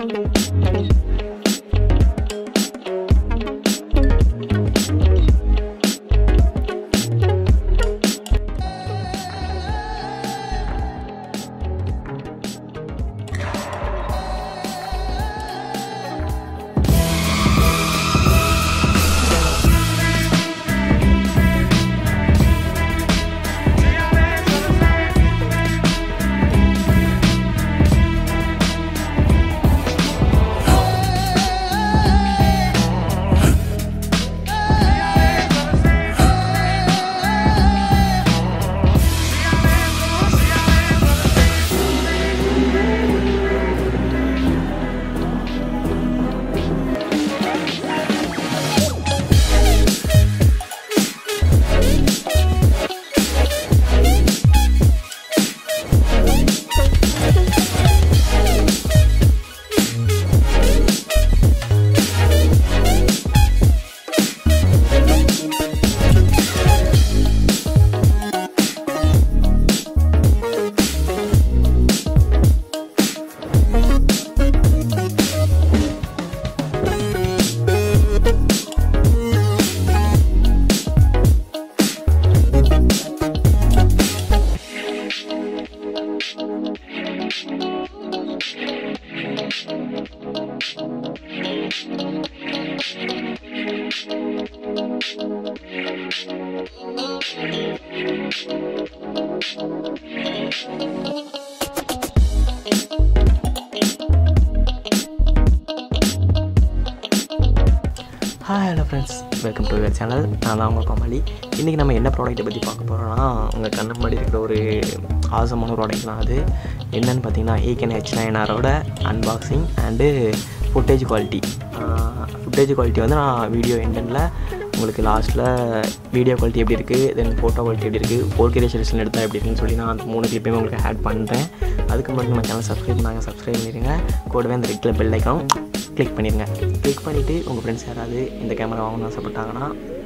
hi hello friends welcome to your channel நான் தான் உங்கள் கோமாளி இன்றைக்கி நம்ம என்ன ப்ராடக்ட்டை பற்றி பார்க்க போகிறோம்னா உங்கள் கண்ணு முன்னாடி இருக்கிற ஒரு ஆசமான ப்ராடக்ட் தான் அது என்னன்னு பார்த்தீங்கன்னா ஏகேன் ஹெச் நைனாரோட unboxing and footage quality footage quality வந்து நான் வீடியோ எண்டனில் உங்களுக்கு லாஸ்ட்டில் வீடியோ குவாலிட்டி எப்படி இருக்குது தென் ஃபோட்டோ குவாலிட்டி எப்படி இருக்குது ஃபோர் கே ரெசல்யூஷன் எடுத்தால் எப்படி இருக்குன்னு சொல்லி நான் அந்த மூணு கிளிப்பையும் உங்களுக்கு ஆட் பண்ணுறேன் அதுக்கு முன்னாடி நம்ம சேனல் சப்ஸ்கிரைப் பண்ணாங்க சப்ஸ்கிரைப் பண்ணிடுங்க கூடவே அந்த ரெட்டில் பெல் ஐக்கான் கிளிக் பண்ணிடுங்க கிளிக் பண்ணிவிட்டு உங்கள் ஃப்ரெண்ட்ஸ் யாராவது இந்த கேமரா வாங்கணும்னு ஆசைப்பட்டாங்கன்னா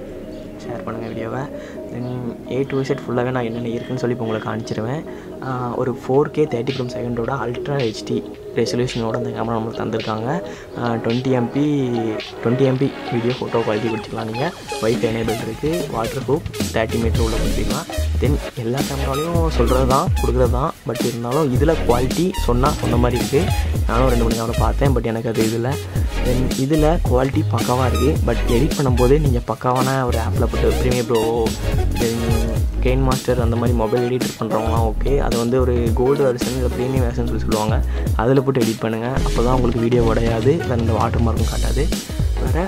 ஷேர் பண்ணுங்கள் வீடியோவை தென் ஏ டு செட் ஃபுல்லாகவே நான் என்னென்ன இருக்குன்னு சொல்லி இப்போ உங்களுக்கு காமிச்சிருவேன் ஆஹ் ஒரு ஃபோர் கே தேர்ட்டி ஃப்ரம் செகண்டோட அல்ட்ரா ஹெச்டி ரெசல்யூஷனோட அந்த கேமரா நம்மளுக்கு தந்திருக்காங்க twenty MP twenty MP video photo quality கொடுத்துக்கலாம் நீங்கள் வைஃபை எனேபிள் இருக்குது வாட்டர் ப்ரூஃப் தேர்ட்டி மீட்டர் உள்ள கொடுத்துக்கலாம் தென் எல்லா கேமராலையும் சொல்கிறது தான் கொடுக்குறது தான் பட் இருந்தாலும் இதில் குவாலிட்டி சொன்னால் சொன்ன மாதிரி இருக்குது நானும் ரெண்டு மணி நேரம் பார்த்தேன் பட் எனக்கு அது இதில் தென் இதில் குவாலிட்டி பக்காவாக இருக்குது பட் எடிட் பண்ணும்போது நீங்கள் பக்காவான ஒரு ஆப்பில் போட்டு Premiere Pro then gain master அந்த மாதிரி மொபைல் எடிட் பண்ணுறவங்களாம் ஓகே அது வந்து ஒரு கோல்டு வெர்ஷன் இல்லை ப்ரீமியம் வெர்ஷன் சொல்லி சொல்லுவாங்க அதில் போட்டு எடிட் பண்ணுங்கள் அப்போ தான் உங்களுக்கு வீடியோ உடையாது வேறு இந்த வாட்டர் மார்க்கும் காட்டாது வேறு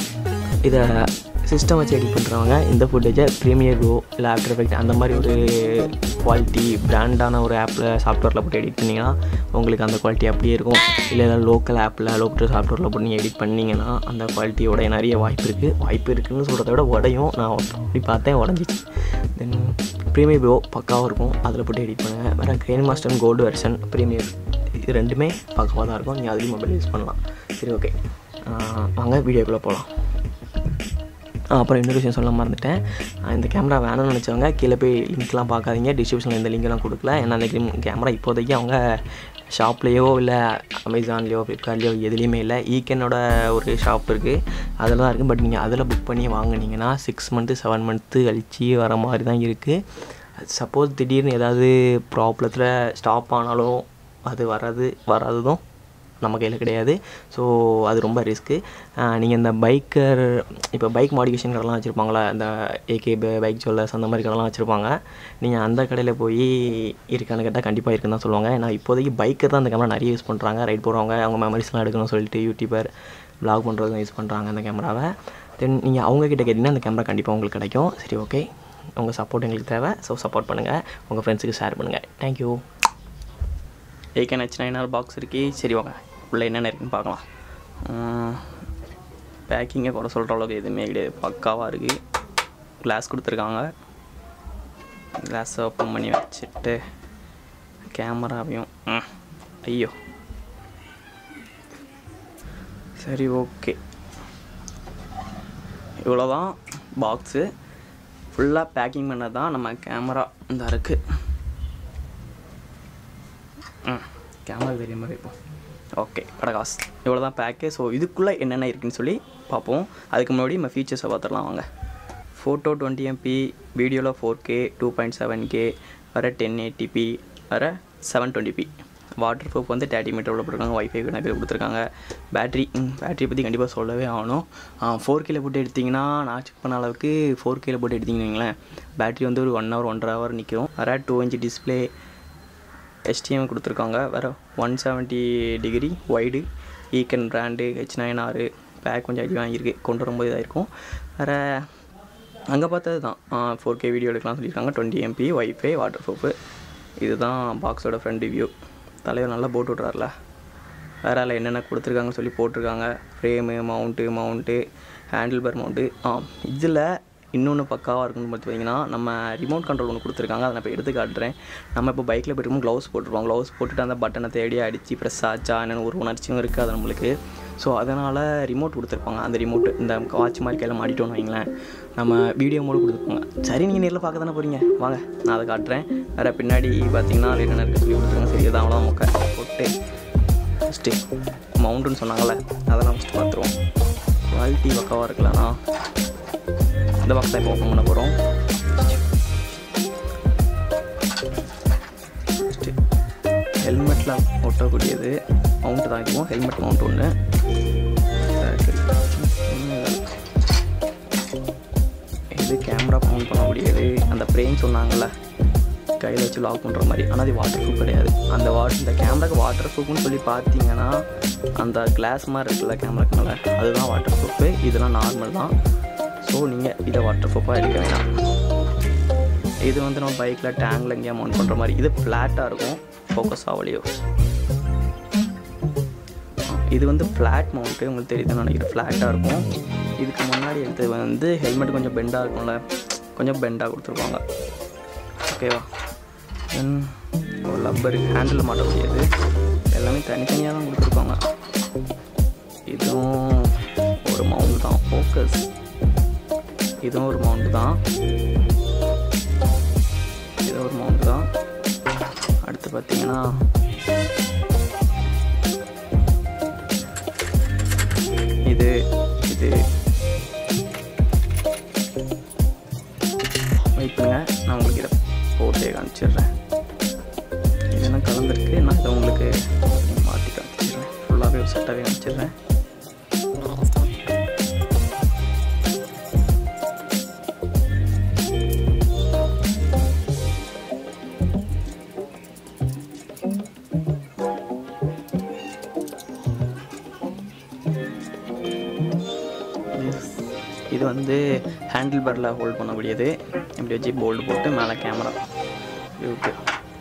இதை சிஸ்டம் வச்சு எடிட் பண்ணுறவங்க இந்த ஃபுட்டேஜை ப்ரீமியர் ப்ரோ இல்லை ஆஃப்டர் எஃபெக்ட் அந்த மாதிரி ஒரு குவாலிட்டி பிராண்டான ஒரு ஆப்பில் சாஃப்ட்வேரில் போட்டு எடிட் பண்ணிங்கன்னா உங்களுக்கு அந்த குவாலிட்டி அப்படியே இருக்கும் இல்லை ஏதாவது லோக்கல் ஆப்பில் லோக்கல் சாஃப்ட்வேரில் போட்டு நீங்கள் எடிட் பண்ணிங்கன்னா அந்த குவாலிட்டி உடைய நிறைய வாய்ப்பு இருக்குது வாய்ப்பு இருக்குதுன்னு சொல்கிறத விட உடையும் நான் அப்படி பார்த்தேன் உடஞ்சிச்சு தென் ப்ரீமியர் ப்ரோ பக்காவாக இருக்கும் அதில் போட்டு எடிட் பண்ணுங்கள் வேறு grain master gold version Premiere இது ரெண்டுமே பக்காவாக தான் இருக்கும் நீங்கள் அதுலேயும் மொபைல் யூஸ் பண்ணலாம் சரி ஓகே வாங்க வீடியோக்குள்ளே போகலாம் ஆ, அப்புறம் இன்னொரு விஷயம் சொல்ல மறந்துட்டேன் ஆ, இந்த கேமரா வேணும்னு நினச்சவங்க கீழே போய் லிங்க்லாம் பார்க்காதீங்க டிஸ்கிரிப்ஷனில் இந்த லிங்க்லாம் கொடுக்கல ஏன்னா அந்த கேமரா இப்போதைக்கு அவங்க ஷாப்லேயோ இல்லை அமேசான்லேயோ ஃப்ளிப்கார்ட்லேயோ எதுலேயுமே இல்லை ஈக்கனோட ஒரு ஷாப் இருக்குது அதில் தான் இருக்குது பட் நீங்கள் அதில் புக் பண்ணி வாங்குனீங்கன்னா சிக்ஸ் மந்த்து செவன் மந்த்து கழிச்சு வர மாதிரி தான் இருக்குது சப்போஸ் திடீர்னு ஏதாவது ப்ராப்ளத்தில் ஸ்டாப் ஆனாலும் அது வராது வராததும் நம்ம கையில் கிடையாது ஸோ அது ரொம்ப ரிஸ்க்கு நீங்கள் இந்த பைக்கர் இப்போ பைக் மாடிஃபிகேஷன் கடைலாம் வச்சுருப்பாங்களா இந்த ஏகே பைக் ஜுவல்லர்ஸ் அந்த மாதிரி கடைலாம் வச்சுருப்பாங்க நீங்கள் அந்த கடையில் போய் இருக்கான்னு கேட்டால் கண்டிப்பாக இருக்குன்னு தான் சொல்லுவாங்க ஏன்னா இப்போதைக்கு பைக்கர் தான் அந்த கேமரா நிறைய யூஸ் பண்ணுறாங்க ரைட் போகிறவங்க அவங்க மெமரிஸ்லாம் எடுக்கணும்னு சொல்லிட்டு யூடியூபர் ப்ளாக் பண்ணுறதும் யூஸ் பண்ணுறாங்க அந்த கேமராவை தென் நீங்கள் அவங்கக்கிட்ட கேட்டிங்கன்னா அந்த கேமரா கண்டிப்பாக உங்களுக்கு கிடைக்கும் சரி ஓகே உங்கள் சப்போர்ட் எங்களுக்கு தேவை ஸோ சப்போர்ட் பண்ணுங்கள் உங்கள் ஃப்ரெண்ட்ஸுக்கு ஷேர் பண்ணுங்கள் thank you Eken H nine box இருக்கி சரி வாங்க உள்ளே என்னென்ன இருக்குன்னு பார்க்கலாம் பேக்கிங்கை குறை சொல்கிற அளவுக்கு எதுவுமே கிடையாது பக்காவாக இருக்குது கிளாஸ் கொடுத்துருக்காங்க கிளாஸ் ஓப்பன் பண்ணி வச்சுட்டு கேமராவையும் ம், ஐயோ சரி ஓகே இவ்வளோதான் பாக்ஸு ஃபுல்லாக பேக்கிங் பண்ணது தான் நம்ம கேமரா இந்த இருக்குது ம் கேமரா தெரிய மாதிரி இப்போ ஓகே படகாஸ் இவ்வளோ தான் பேக்கு ஸோ இதுக்குள்ளே என்னென்ன இருக்குன்னு சொல்லி பார்ப்போம் அதுக்கு முன்னாடி நம்ம ஃபீச்சர்ஸை பார்த்துடலாம் வாங்க ஃபோட்டோ டுவெண்ட்டி எம்பி வீடியோவில் four K two point seven K வர டென் ஏடிபி வர seven twenty p waterproof வந்து தேர்ட்டி மீட்டர் உள்ள போட்டிருக்காங்க ஒய்ஃபை நிறைய கொடுத்துருக்காங்க பேட்ரி பேட்டரி பற்றி கண்டிப்பாக சொல்லவே ஆகணும் ஃபோர் கேல போட்டு எடுத்திங்கன்னா நான் செக் பண்ண அளவுக்கு ஃபோர் கேல போட்டு எடுத்திங்கன்னு வைங்களேன் பேட்டரி வந்து ஒரு ஒன் ஹவர் ஒன்றரை ஹவர் நிற்கும் வர டூ இன்ச் டிஸ்பிளே எஸ்டிஎம் கொடுத்துருக்காங்க வேறு one seventy degree wide Eken brand H nine ஆறு பேக் கொஞ்சம் அடி வாங்கியிருக்கு கொண்டு வரும்போது இதாக இருக்கும் வேறு அங்கே பார்த்தது தான் ஃபோர் கே வீடியோ எடுக்கலாம் சொல்லியிருக்காங்க twenty MP wifi waterproof இதுதான் பாக்ஸோட ஃப்ரண்ட் வியூ தலைவர் நல்லா போட்டு விட்றாருல வேறு அதில் என்னென்ன கொடுத்துருக்காங்கன்னு சொல்லி போட்டிருக்காங்க frame mount mount handlebar mount ஆ இதில் இன்னொன்று பக்காவாக இருக்குன்னு பார்த்தீங்கன்னா நம்ம ரிமோட் கண்ட்ரோல் ஒன்று கொடுத்துருக்காங்க அதை நான் இப்போ எடுத்து காட்டுறேன் நம்ம இப்போ பைக்கில் போய்ட்டு க்ளவுஸ் போட்டுருவோம் க்ளவுஸ் போட்டுட்டு அந்த பட்டனை தேடி அடித்து ப்ரெஸ் ஆச்சா என்னென்னு ஒரு உணர்ச்சியும் இருக்காது நம்மளுக்கு ஸோ அதனால் ரிமோட் கொடுத்துருப்பாங்க அந்த ரிமோட் இந்த வாட்ச் மாதிரி கையில் மாட்டிட்டோன்னு வைங்களேன் நம்ம வீடியோ மோடு கொடுத்துருப்பாங்க சரி நீங்கள் நேரில் பார்க்க தானே போகிறீங்க வாங்க நான் அதை காட்டுறேன் வேறு பின்னாடி பார்த்தீங்கன்னா அதில் என்னென்ன இருக்குது சொல்லி கொடுத்துருக்காங்க சரி இதான் அவ்வளோதான் மொக்க போட்டு ஃபஸ்ட்டு மவுண்ட்டுன்னு சொன்னாங்கள்ல அதெல்லாம் ஃபஸ்ட்டு பார்த்துருவோம் குவாலிட்டி பக்காவாக இருக்கலண்ணா இந்த பாக்ஸ் தான் இப்போ ஓப்பன் பண்ண போகிறோம் ஹெல்மெட்டில் ஒட்டக்கூடியது மவுண்ட் தான் இதுவும் ஹெல்மெட் மவுண்ட் ஒன்று இது கேமரா மவுண்ட் பண்ணக்கூடியது அந்த ஃப்ரேம் சொன்னாங்கள்ல கையில் வச்சு லாக் பண்ணுற மாதிரி ஆனால் அது வாட்டர் ப்ரூஃப் கிடையாது அந்த வாட் இந்த கேமராக்கு வாட்டர் ப்ரூஃப்னு சொல்லி பார்த்தீங்கன்னா அந்த கிளாஸ் மாதிரி இருக்குல்ல கேமராக்கு மேலே அதுதான் வாட்டர் ப்ரூஃபு இதெல்லாம் நார்மல் தான் ஸோ நீங்கள் இதை வாட்டர் ப்ரூஃபாக எடுக்க வேணாம் இது வந்து நம்ம பைக்கில் டேங்கில் எங்கேயா மவுண்ட் பண்ணுற மாதிரி இது ஃப்ளாட்டாக இருக்கும் ஃபோக்கஸ் ஆகலையோ இது வந்து ஃப்ளாட் மவுண்ட்டு உங்களுக்கு தெரியுதுன்னு நினைக்கிறேன் ஃப்ளாட்டாக இருக்கும் இதுக்கு முன்னாடி எடுத்தது வந்து ஹெல்மெட் கொஞ்சம் பெண்டாக இருக்கும்ல கொஞ்சம் பெண்டாக கொடுத்துருப்பாங்க ஓகேவா தென் ஒரு லப்பர் ஹேண்டில் மாட்ட முடியாது எல்லாமே தனித்தனியாக தான் கொடுத்துருப்பாங்க இதுவும் ஒரு மவுண்ட் தான் ஃபோக்கஸ் இதுவும் ஒரு மவுண்ட் தான் இது ஒரு மவுண்ட் தான் அடுத்து பார்த்தீங்கன்னா இது இது வெயிட் பண்ணுங்க நான் உங்களுக்கு இதை போட்டே காமிச்சிடுறேன் இதெல்லாம் கலந்துருக்கு நான் இதை உங்களுக்கு மாற்றி காமிச்சிடுறேன் ஃபுல்லாகவே ஒரு செட்டாகவே காமிச்சிடுறேன் இது வந்து ஹேண்டில் பரில் ஹோல்ட் பண்ணக்கூடியது இப்படி வச்சு போல்டு போட்டு மேலே கேமரா வியூக்கு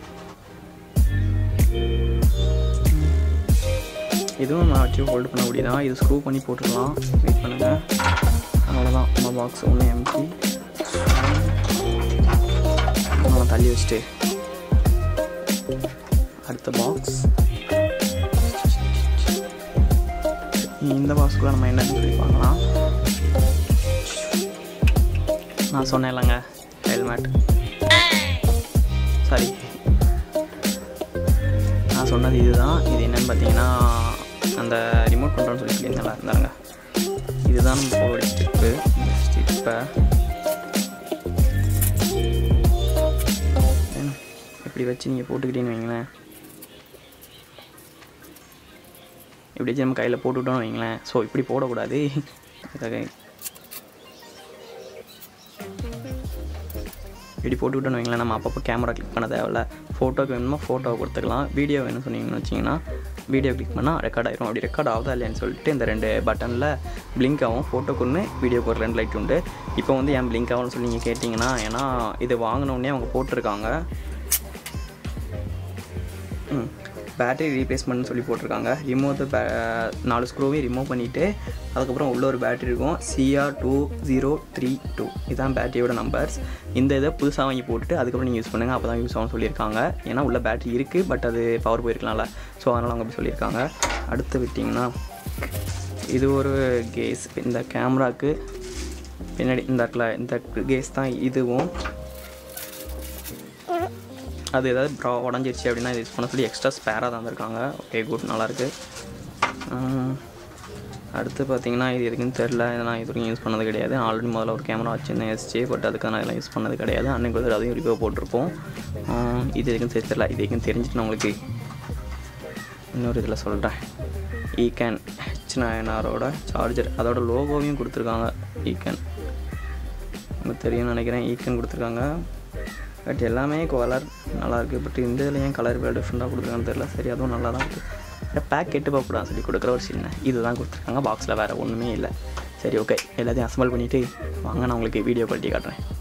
இதுவும் நான் வச்சு ஹோல்டு பண்ணக்கூடியதான் இது ஸ்க்ரூ பண்ணி போட்டுக்கலாம் வெயிட் பண்ணுங்கள் அவ்வளோதான் நம்ம பாக்ஸ் ஒன்று எம்டி நம்ம தள்ளி வச்சுட்டு அடுத்த பாக்ஸ் இந்த பாக்ஸ்க்குள்ள நம்ம என்னன்னு சொல்லி பார்க்கலாம் நான் சொன்னேன் இல்லைங்க ஹெல்மெட் சாரி நான் சொன்னது இதுதான் இது என்னன்னு பார்த்தீங்கன்னா அந்த ரிமோட் கண்ட்ரோல் சொல்லி சொல்லியிருந்தேன்ல இருந்தாங்க இதுதான் நம்ம போட ஸ்டிப்பு இந்த ஸ்டிப்பை இப்படி வச்சு நீங்கள் போட்டுக்கிட்டீங்கன்னு வைங்களேன் இப்படி வச்சு நம்ம கையில் போட்டுவிட்டோம்னு வைங்களேன் ஸோ இப்படி போடக்கூடாது அதுக்காக இப்படி போட்டுக்கிட்டோன்னு வைங்களேன் நம்ம அப்பப்போ கேமரா கிளிக் பண்ண தேவையில்ல ஃபோட்டோக்கு வேணுமா ஃபோட்டோவை கொடுத்துக்கலாம் வீடியோ வேணும்னு சொன்னீங்கன்னு வச்சிங்கன்னா வீடியோ கிளிக் பண்ணால் ரெக்கார்ட் ஆயிரும் அப்படி ரெக்கார்ட் ஆகுதா இல்லையான்னு சொல்லிட்டு இந்த ரெண்டு பட்டனில் பிளிங்க் ஆகும் ஃபோட்டோக்கு ஒன்று வீடியோக்கு ஒரு ரெண்டு லைட் உண்டு இப்போ வந்து ஏன் பிளிங்க் ஆகும்னு சொல்லி நீங்கள் கேட்டிங்கன்னா ஏன்னா இது வாங்கினோடனே அவங்க போட்டிருக்காங்க ம் பேட்டரி ரீப்ளேஸ்மெண்ட்னு சொல்லி போட்டிருக்காங்க ரிமூவ் த நாலு ஸ்க்ரூவையும் ரிமூவ் பண்ணிவிட்டு அதுக்கப்புறம் உள்ள ஒரு பேட்டரி இருக்கும் CR two zero three two இதுதான் பேட்டரியோட நம்பர்ஸ் இந்த இதை புதுசாக வாங்கி போட்டுட்டு அதுக்கப்புறம் நீங்கள் யூஸ் பண்ணுங்கள் அப்போ தான் யூஸ் ஆகும்னு சொல்லியிருக்காங்க ஏன்னா உள்ள பேட்டரி இருக்குது பட் அது பவர் போயிருக்கலாம்ல ஸோ அதனால் அவங்க அப்படி சொல்லியிருக்காங்க அடுத்து விட்டிங்கன்னா இது ஒரு கேஸ் இந்த கேமராக்கு பின்னாடி இந்த இடத்துல இந்த கேஸ் தான் இதுவும் அது ஏதாவது ப்ரா உடஞ்சிருச்சு அப்படின்னா இது யூஸ் பண்ண சொல்லி எக்ஸ்ட்ரா ஸ்பேராக தந்திருக்காங்க ஓகே குட் நல்லாயிருக்கு ஆஹ், அடுத்து பார்த்தீங்கன்னா இது எதுக்குன்னு தெரில இதை நான் இது வரைக்கும் யூஸ் பண்ணது கிடையாது ஆல்ரெடி முதல்ல ஒரு கேமரா வச்சுருந்தேன் எஸ்ஜே பட் அதுக்கு நான் இதெல்லாம் யூஸ் பண்ணது கிடையாது அன்னைக்கு வந்து அதையும் ரிவ்யூ போட்டிருப்போம் ஆஹ், இது எதுக்குன்னு சரி தெரில இது எதுக்குன்னு தெரிஞ்சுட்டு நான் உங்களுக்கு இன்னொரு இதில் சொல்கிறேன் ஈகேன் ஹெச் நயனாரோட சார்ஜர் அதோட லோகோவையும் கொடுத்துருக்காங்க ஈகேன் உங்களுக்கு தெரியும்னு நினைக்கிறேன் ஈக்கன் கொடுத்துருக்காங்க பட் எல்லாமே கலர் நல்லாயிருக்கு பட் இந்த இதில் ஏன் கலர் வேறு டிஃப்ரெண்ட்டாக கொடுத்துருக்கான்னு தெரியல சரி அதுவும் நல்லா தான் இருக்குது பேக் கெட்டு போகக்கூடாது சொல்லி கொடுக்குற ஒரு சின்ன இதுதான் கொடுத்துருக்காங்க பாக்ஸில் வேறு ஒன்றுமே இல்லை சரி ஓகே எல்லாத்தையும் அசம்பிள் பண்ணிவிட்டு வாங்க நான் உங்களுக்கு வீடியோ குவாலிட்டி காட்டுறேன்